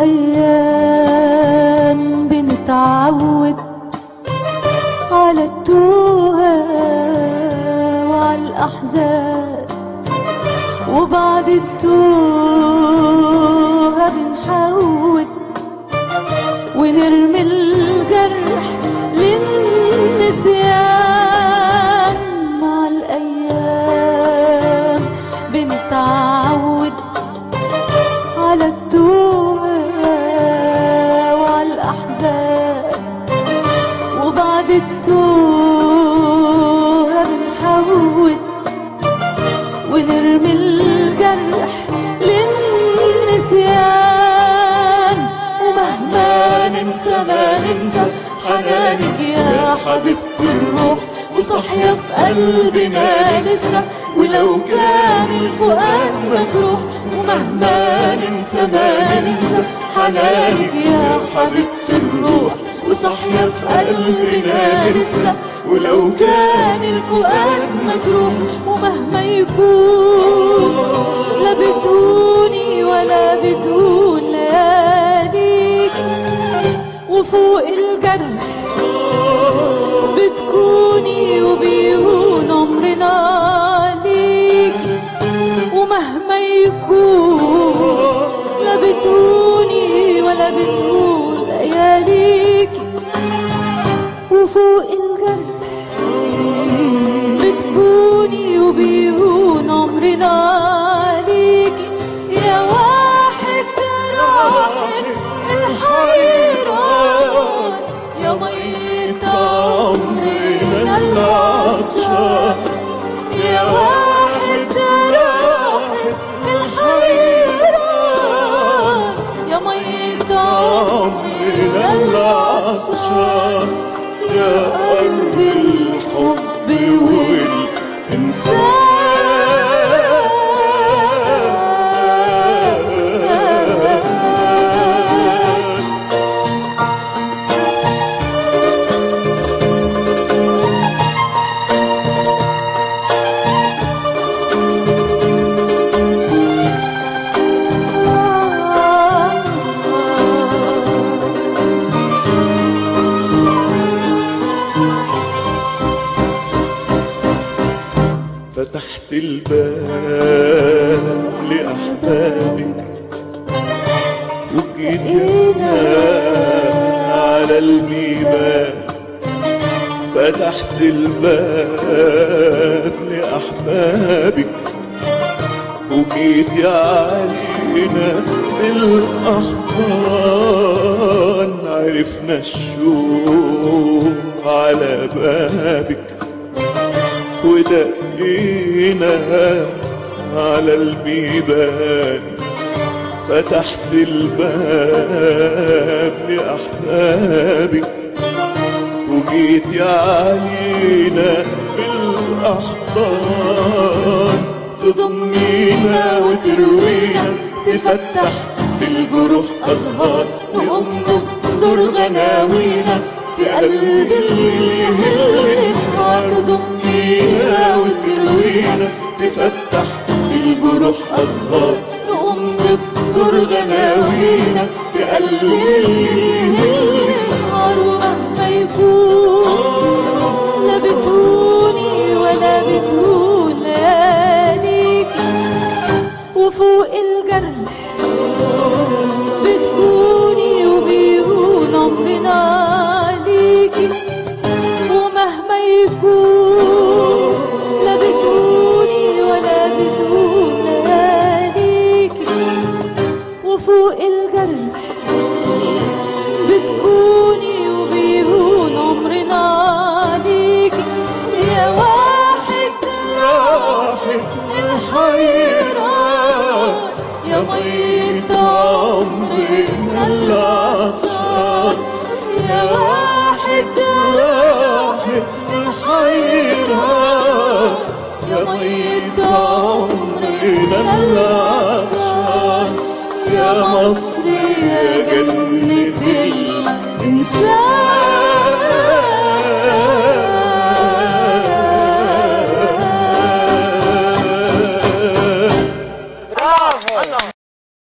الأيام بنتعود على التوهة وعلى الأحزان وبعد التوهة بنحود ونرمي الجرح للنسيان مع الأيام بنتعود على التوهة وعلى الأحزان وبعد التوهة بنحود ونرمي الجرح للنسيان ومهما ننسى ما ننسى حنانك يا حبيبتي الروح وصحية في قلبنا لسه ولو كان الفؤاد مجروح ومهما ننسى ما ننسى حنانك يا حبيبتي الروح وصحية في قلبنا لسه ولو كان الفؤاد مجروح ومهما يكون لا بدوني ولا بدون لياليك وفوق الجرح بتكوني وبيهون عمرنا ليكي ومهما يكون لا بتوني ولا بتقول لياليكي وفوق الجرح بتكوني وبيهون عمرنا ليكي يا واحد راحت الحيران يا ميت عمرنا العطشان يا واحد راحت الحيران يا ميت عمرنا العطشان يا أرض الحب والإنسان فتحت الباب لأحبابك وجيتنا على البيبان فتحت الباب لأحبابك وجيت علينا بالأحضان عرفنا الشوق على بابك ودقينا على البيبان فتحت الباب لأحبابك وجيت علينا بالأحضان تضمينا وتروينا تفتح في الجروح أزهار نقوم نقدر غناوينا في قلب اللي يهلنا تضمينا وتروينا تفتح في الجروح أزهار نقوم نقدر غناوينا في قلب اللي يهلنا ومهما يكون لا بتوني ولا بتقول لياليكي وفوق الجرح بتكوني وبيهون عمرنا ليكي ومهما يكون لا بتقولي ولا بتقول لياليكي وفوق الجرح بتكوني وبيهون عمرنا ليكي يا واحد راحت الحيران يا ميت عمرنا العطشان يا واحد راحت الحيران يا ميت عمرنا العطشان يا مصر يا جنة الإنسان